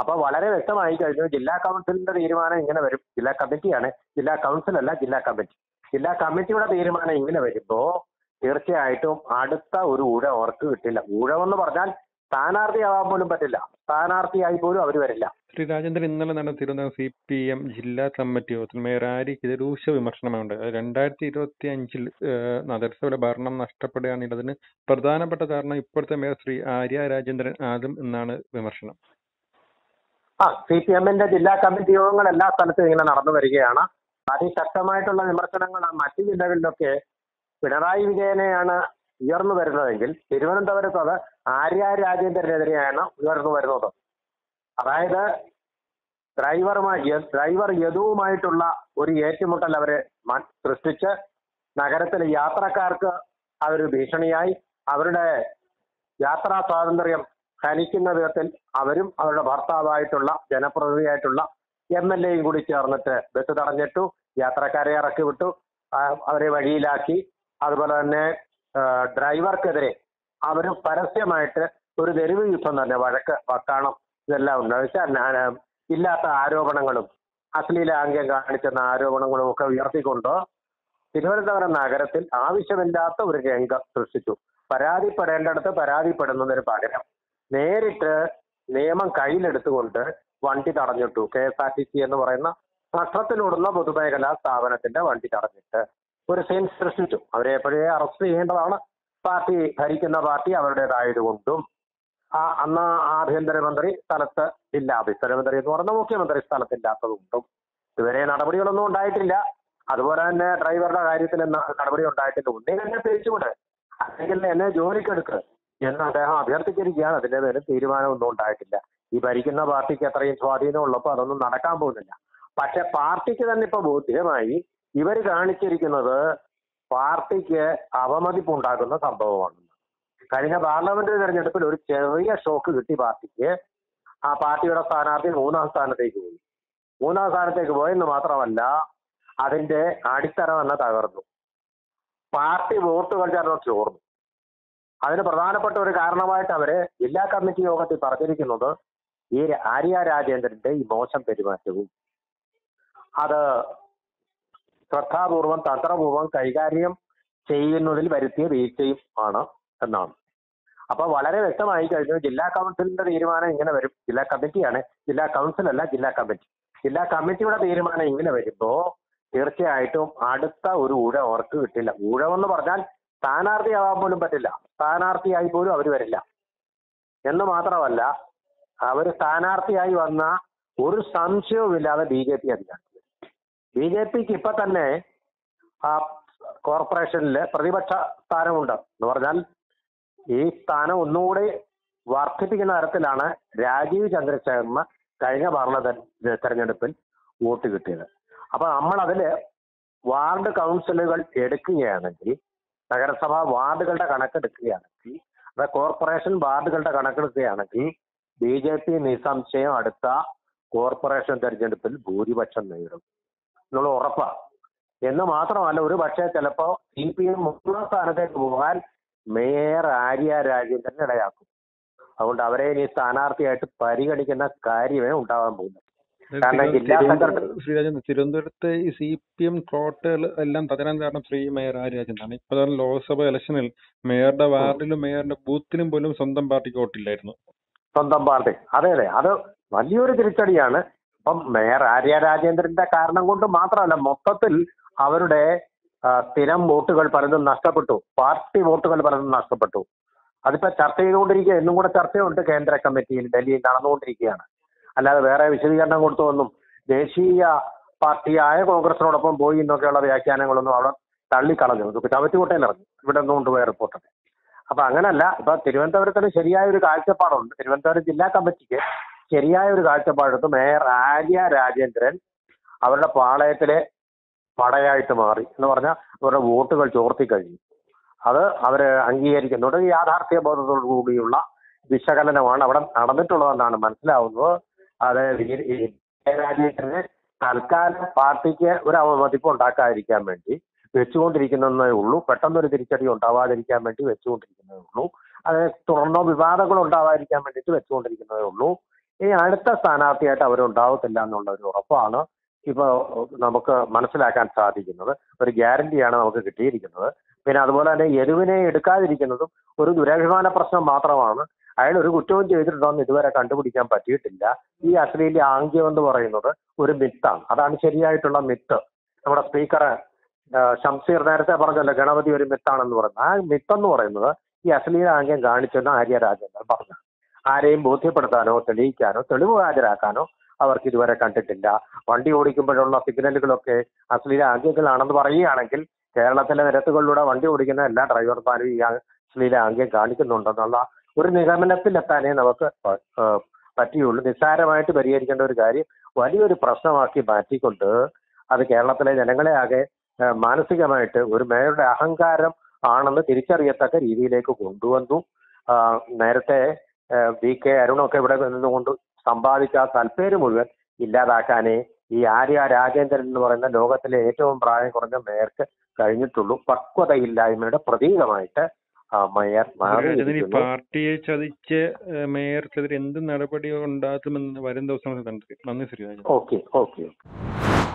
അപ്പൊ വളരെ വ്യക്തമായി കഴിഞ്ഞു ജില്ലാ കൗൺസിലിന്റെ തീരുമാനം ഇങ്ങനെ വരും ജില്ലാ കമ്മിറ്റിയാണ് ജില്ലാ കൗൺസിൽ അല്ല ജില്ലാ കമ്മിറ്റി ജില്ലാ കമ്മിറ്റിയുടെ തീരുമാനം ഇങ്ങനെ വരുമ്പോ തീർച്ചയായിട്ടും അടുത്ത ഒരു ഊഴ അവർക്ക് കിട്ടില്ല ഊഴമെന്ന് പറഞ്ഞാൽ സ്ഥാനാർത്ഥിയാവാൻ പോലും പറ്റില്ല സ്ഥാനാർത്ഥിയായി പോലും അവർ വരില്ല ശ്രീ രാജേന്ദ്രൻ ഇന്നലെ നടന്ന തിരുവനന്തപുരം സി പി എം ജില്ലാ കമ്മിറ്റി യോഗത്തിൽ മേയർ ആര്യയ്ക്കെതിരെ രൂക്ഷ വിമർശനമുണ്ട് രണ്ടായിരത്തി ഇരുപത്തി അഞ്ചിൽ നഗരസഭയുടെ ഭരണം നഷ്ടപ്പെടുകയാണെന്നതിന് പ്രധാനപ്പെട്ട കാരണം ഇപ്പോഴത്തെ മേയർ ശ്രീ ആര്യ രാജേന്ദ്രൻ ആദം എന്നാണ് വിമർശനം ആ സി പി എമ്മിന്റെ ജില്ലാ കമ്മിറ്റി യോഗങ്ങൾ എല്ലാ സ്ഥലത്തും ഇങ്ങനെ നടന്നു വരികയാണ് അതിശക്തമായിട്ടുള്ള വിമർശനങ്ങൾ ആ മറ്റു ജില്ലകളിലൊക്കെ പിണറായി വിജയനെയാണ് ഉയർന്നു വരുന്നതെങ്കിൽ തിരുവനന്തപുരത്ത് അത് ആര്യ രാജേന്ദ്രനെതിരെയാണ് ഉയർന്നു വരുന്നത് അതായത് ഡ്രൈവർമാർ ഡ്രൈവർ യദുവുമായിട്ടുള്ള ഒരു ഏറ്റുമുട്ടൽ അവര് മ- സൃഷ്ടിച്ച് നഗരത്തിലെ യാത്രക്കാർക്ക് അതൊരു ഭീഷണിയായി അവരുടെ യാത്രാ സ്വാതന്ത്ര്യം ഹനിക്കുന്ന വിധത്തിൽ അവരും അവരുടെ ഭർത്താവായിട്ടുള്ള ജനപ്രതിനിധിയായിട്ടുള്ള എം എൽ എയും കൂടി ചേർന്നിട്ട് ബസ് തടഞ്ഞിട്ടു യാത്രക്കാരെ ഇറക്കി വിട്ടു ആ, അവരെ വഴിയിലാക്കി അതുപോലെ തന്നെ ആ, ഡ്രൈവർക്കെതിരെ അവർ പരസ്യമായിട്ട് ഒരു തെരുവ് യുദ്ധം തന്നെ വഴക്ക് വക്കാണം ഇതെല്ലാം ഉണ്ട് എന്ന് വെച്ചാൽ ഞാൻ, ഇല്ലാത്ത ആരോപണങ്ങളും അശ്ലീലാംഗ്യം കാണിച്ചെന്ന ആരോപണങ്ങളും ഒക്കെ ഉയർത്തിക്കൊണ്ട് തിരുവനന്തപുരം നഗരത്തിൽ ആവശ്യമില്ലാത്ത ഒരു രംഗം സൃഷ്ടിച്ചു പരാതിപ്പെടേണ്ടടുത്ത് പരാതിപ്പെടുന്നതിന് പകരം നേരിട്ട് നിയമം കയ്യിലെടുത്തുകൊണ്ട് വണ്ടി തടഞ്ഞിട്ടു K S R T C എന്ന് പറയുന്ന നഷ്ടത്തിലോടുന്ന പൊതുമേഖലാ സ്ഥാപനത്തിന്റെ വണ്ടി തടഞ്ഞിട്ട് ഒരു സീൻ സൃഷ്ടിച്ചു അവരെ എപ്പോഴേ അറസ്റ്റ് ചെയ്യേണ്ടതാണ് പാർട്ടി ഭരിക്കുന്ന പാർട്ടി അവരുടേതായതുകൊണ്ടും ആ അന്ന് ആഭ്യന്തരമന്ത്രി സ്ഥലത്ത് ഇല്ല ആഭ്യന്തരമന്ത്രി എന്ന് പറഞ്ഞ മുഖ്യമന്ത്രി സ്ഥലത്തില്ലാത്തതുകൊണ്ടും ഇതുവരെ നടപടികളൊന്നും ഉണ്ടായിട്ടില്ല അതുപോലെ തന്നെ ഡ്രൈവറുടെ കാര്യത്തിൽ ന- നടപടി ഉണ്ടായിട്ടില്ല ഉണ്ണി എന്നെ തിരിച്ചുവിട് അല്ലെങ്കിൽ എന്നെ ജോലിക്കെടുക്ക് എന്ന് അദ്ദേഹം അഭ്യർത്ഥിച്ചിരിക്കുകയാണ് അതിന്റെ പേരിൽ തീരുമാനമൊന്നും ഉണ്ടായിട്ടില്ല ഈ ഭരിക്കുന്ന പാർട്ടിക്ക് അത്രയും സ്വാധീനം ഉള്ളപ്പോൾ അതൊന്നും നടക്കാൻ പോകുന്നില്ല പക്ഷെ പാർട്ടിക്ക് തന്നെ ഇപ്പൊ ബോധ്യമായി ഇവർ കാണിച്ചിരിക്കുന്നത് പാർട്ടിക്ക് അവമതിപ്പുണ്ടാക്കുന്ന സംഭവമാണ് കഴിഞ്ഞ പാർലമെന്റ് തെരഞ്ഞെടുപ്പിൽ ഒരു ചെറിയ ഷോക്ക് കിട്ടി പാർട്ടിക്ക് ആ പാർട്ടിയുടെ സ്ഥാനാർത്ഥി മൂന്നാം സ്ഥാനത്തേക്ക് പോയി മൂന്നാം സ്ഥാനത്തേക്ക് പോയെന്ന് മാത്രമല്ല അതിന്റെ അടിത്തറ തന്നെ തകർന്നു പാർട്ടി വോട്ടുകൾ ചേർന്ന് ചോർന്നു അതിന് പ്രധാനപ്പെട്ട ഒരു കാരണമായിട്ട് അവര് ജില്ലാ കമ്മിറ്റി യോഗത്തിൽ പറഞ്ഞിരിക്കുന്നത് ഈ ആര്യ രാജേന്ദ്രന്റെ ഈ മോശം പെരുമാറ്റവും അത് ശ്രദ്ധാപൂർവം തന്ത്രപൂർവം കൈകാര്യം ചെയ്യുന്നതിൽ വരുത്തിയ വീഴ്ചയും ആണ് എന്നാണ് അപ്പൊ വളരെ വ്യക്തമായി കഴിഞ്ഞു ജില്ലാ കൗൺസിലിന്റെ തീരുമാനം ഇങ്ങനെ വരും ജില്ലാ കമ്മിറ്റിയാണ് ജില്ലാ കൗൺസിൽ അല്ല ജില്ലാ കമ്മിറ്റി ജില്ലാ കമ്മിറ്റിയുടെ തീരുമാനം ഇങ്ങനെ വരുമ്പോ തീർച്ചയായിട്ടും അടുത്ത ഒരു ഊഴ അവർക്ക് കിട്ടില്ല ഊഴമെന്ന് പറഞ്ഞാൽ സ്ഥാനാർത്ഥിയാവാൻ പോലും പറ്റില്ല സ്ഥാനാർത്ഥിയായി പോലും അവർ വരില്ല എന്ന് മാത്രമല്ല അവർ സ്ഥാനാർത്ഥിയായി വന്ന ഒരു സംശയവുമില്ലാതെ ബി ജെ പി അധികാരത്തിൽ ബി ജെ പിക്ക് ഇപ്പൊ തന്നെ ആ കോർപ്പറേഷനിൽ പ്രതിപക്ഷ സ്ഥാനമുണ്ട് എന്ന് പറഞ്ഞാൽ ഈ സ്ഥാനം ഒന്നുകൂടി വർദ്ധിപ്പിക്കുന്ന തരത്തിലാണ് രാജീവ് ചന്ദ്രശേഖറിന് കഴിഞ്ഞ ഭരണ തെ- തെരഞ്ഞെടുപ്പിൽ വോട്ട് കിട്ടിയത് അപ്പൊ നമ്മൾ അതില് വാർഡ് കൗൺസിലുകൾ എടുക്കുകയാണെങ്കിൽ നഗരസഭ വാർഡുകളുടെ കണക്കെടുക്കുകയാണെങ്കിൽ അത് കോർപ്പറേഷൻ വാർഡുകളുടെ കണക്കെടുക്കുകയാണെങ്കിൽ ബി ജെ പി നിസ്സംശയം അടുത്ത കോർപ്പറേഷൻ തെരഞ്ഞെടുപ്പിൽ ഭൂരിപക്ഷം നേടും എന്നുള്ള ഉറപ്പാണ് എന്ന് മാത്രമല്ല ഒരു പക്ഷേ ചിലപ്പോ സി പി എം മൂന്നാം സ്ഥാനത്തേക്ക് പോകാൻ മേയർ ആര്യ രാജേന്ദ്രൻ ഇടയാക്കും അതുകൊണ്ട് അവരെ ഇനി സ്ഥാനാർത്ഥിയായിട്ട് പരിഗണിക്കുന്ന കാര്യമേ ഉണ്ടാവാൻ പോകുന്നു കാരണം ജില്ലാ സെക്രട്ടറി ശ്രീ രാജേന്ദ്രൻ തിരുവനന്തപുരത്തെ ഈ സി പി എം കോട്ടകൾ എല്ലാം തകരാൻ കാരണം ശ്രീ മേയർ ആര്യ രാജേന്ദ്രനാണ് ഇപ്പൊ തന്നെ ലോക്സഭ ഇലക്ഷനിൽ മേയറുടെ വാർഡിലും മേയറുടെ ബൂത്തിലും പോലും സ്വന്തം പാർട്ടിക്ക് വോട്ടില്ലായിരുന്നു സ്വന്തം പാർട്ടി അതെ അതെ അത് വലിയൊരു തിരിച്ചടിയാണ് ഇപ്പം മേയർ ആര്യ രാജേന്ദ്രന്റെ കാരണം കൊണ്ട് മാത്രമല്ല മൊത്തത്തിൽ അവരുടെ ആ, സ്ഥിരം വോട്ടുകൾ പലതും നഷ്ടപ്പെട്ടു പാർട്ടി വോട്ടുകൾ പലതും നഷ്ടപ്പെട്ടു അതിപ്പോ ചർച്ച ചെയ്തുകൊണ്ടിരിക്കുക എന്നും കൂടെ ചർച്ചയുണ്ട് കേന്ദ്ര കമ്മിറ്റിയിൽ ഡൽഹിയിൽ നടന്നുകൊണ്ടിരിക്കുകയാണ് അല്ലാതെ വേറെ വിശദീകരണം കൊടുത്തൊന്നും ദേശീയ പാർട്ടിയായ കോൺഗ്രസിനോടൊപ്പം പോയി എന്നൊക്കെയുള്ള വ്യാഖ്യാനങ്ങളൊന്നും അവിടെ തള്ളിക്കളഞ്ഞു ഇത് ചവറ്റുകുട്ടയിൽ ഇറങ്ങി ഇവിടെ നിന്ന് കൊണ്ടുപോയ റിപ്പോർട്ടൊക്കെ അപ്പൊ അങ്ങനല്ല ഇപ്പൊ തിരുവനന്തപുരത്തിന് ശരിയായ ഒരു കാഴ്ചപ്പാടുണ്ട് തിരുവനന്തപുരം ജില്ലാ കമ്മിറ്റിക്ക് ശരിയായ ഒരു കാഴ്ചപ്പാടെടുത്ത് മേയർ ആര്യ രാജേന്ദ്രൻ അവരുടെ പാളയത്തിലെ പടയായിട്ട് മാറി എന്ന് പറഞ്ഞാൽ അവരുടെ വോട്ടുകൾ ചോർത്തി കഴിഞ്ഞു അത് അവര് അംഗീകരിക്കുന്നുണ്ട് ഈ യാഥാർത്ഥ്യ ബോധത്തോടു കൂടിയുള്ള വിശകലനമാണ് അവിടെ നടന്നിട്ടുള്ളതെന്നാണ് മനസ്സിലാവുന്നത് അത് ഈ- ഈ രാജേന്ദ്രന് തൽക്കാലം പാർട്ടിക്ക് ഒരു അവമതിപ്പ് ഉണ്ടാക്കാതിരിക്കാൻ വേണ്ടി വെച്ചുകൊണ്ടിരിക്കുന്നതേ ഉള്ളൂ പെട്ടെന്നൊരു തിരിച്ചടി ഉണ്ടാവാതിരിക്കാൻ വേണ്ടി വെച്ചുകൊണ്ടിരിക്കുന്നതേ ഉള്ളൂ അത് തുടർന്നോ വിവാദങ്ങൾ ഉണ്ടാവാതിരിക്കാൻ വേണ്ടിയിട്ട് വെച്ചുകൊണ്ടിരിക്കുന്നതേ ഉള്ളൂ ഈ അടുത്ത സ്ഥാനാർത്ഥിയായിട്ട് അവരുണ്ടാവത്തില്ല എന്നുള്ള ഒരു ഉറപ്പാണ് ഇപ്പോൾ നമുക്ക് മനസ്സിലാക്കാൻ സാധിക്കുന്നത് ഒരു ഗ്യാരണ്ടിയാണ് നമുക്ക് കിട്ടിയിരിക്കുന്നത് പിന്നെ അതുപോലെ തന്നെ യദുവിനെ എടുക്കാതിരിക്കുന്നതും ഒരു ദുരഭിമാന പ്രശ്നം മാത്രമാണ് അയാൾ ഒരു കുറ്റവും ചെയ്തിട്ടുണ്ടോ എന്ന് ഇതുവരെ കണ്ടുപിടിക്കാൻ പറ്റിയിട്ടില്ല ഈ അശ്ലീല ആംഗ്യം എന്ന് പറയുന്നത് ഒരു മിത്താണ് അതാണ് ശരിയായിട്ടുള്ള മിത്ത് നമ്മുടെ സ്പീക്കർ ഷംസീർ നേരത്തെ പറഞ്ഞല്ലോ ഗണപതി ഒരു മിത്താണെന്ന് പറയുന്നത് ആ മിത്തെന്ന് പറയുന്നത് ഈ അശ്ലീല ആംഗ്യം കാണിച്ചെന്ന് ആര്യ രാജേന്ദ്രൻ പറഞ്ഞു ആരെയും ബോധ്യപ്പെടുത്താനോ തെളിയിക്കാനോ തെളിവ് ഹാജരാക്കാനോ അവർക്ക് ഇതുവരെ കണ്ടിട്ടില്ല വണ്ടി ഓടിക്കുമ്പോഴുള്ള സിഗ്നലുകളൊക്കെ അശ്ലീല ആംഗ്യങ്ങളാണെന്ന് പറയുകയാണെങ്കിൽ കേരളത്തിലെ നിരത്തുകളിലൂടെ വണ്ടി ഓടിക്കുന്ന എല്ലാ ഡ്രൈവർമാരും ഈ അശ്ലീല ആംഗ്യം കാണിക്കുന്നുണ്ടെന്നുള്ള ഒരു നിഗമനത്തിലെത്താനേ നമുക്ക് പ- ഏഹ് പറ്റിയുള്ളൂ നിസ്സാരമായിട്ട് പരിഹരിക്കേണ്ട ഒരു കാര്യം വലിയൊരു പ്രശ്നമാക്കി മാറ്റിക്കൊണ്ട് അത് കേരളത്തിലെ ജനങ്ങളെ ആകെ ഏഹ് മാനസികമായിട്ട് ഒരു മേയറുടെ അഹങ്കാരം ആണെന്ന് തിരിച്ചറിയത്തക്ക രീതിയിലേക്ക് കൊണ്ടുവന്നു ആ, നേരത്തെ ഏഹ് വി കെ അരുണൊക്കെ ഇവിടെ നിന്നുകൊണ്ട് സമ്പാദിച്ച ആ സൽപ്പേര് മുഴുവൻ ഇല്ലാതാക്കാനേ ഈ ആര്യ രാജേന്ദ്രൻ എന്ന് പറയുന്ന ലോകത്തിലെ ഏറ്റവും പ്രായം കുറഞ്ഞ മേയർക്ക് കഴിഞ്ഞിട്ടുള്ളൂ പക്വതയില്ലായ്മയുടെ പ്രതീകമായിട്ട് ആ മേയർ രാജേന്ദ്രൻ ഈ മാറിയിരിക്കുന്നു പാർട്ടിയെ ചതിച്ച് ഏഹ് മേയർക്കെതിരെ എന്ത് നടപടി ഉണ്ടാകുമെന്ന് വരും ദിവസങ്ങളിൽ കണ്ടു നന്ദി ശ്രീ രാജേന്ദ്രൻ ഓക്കെ ഓക്കെ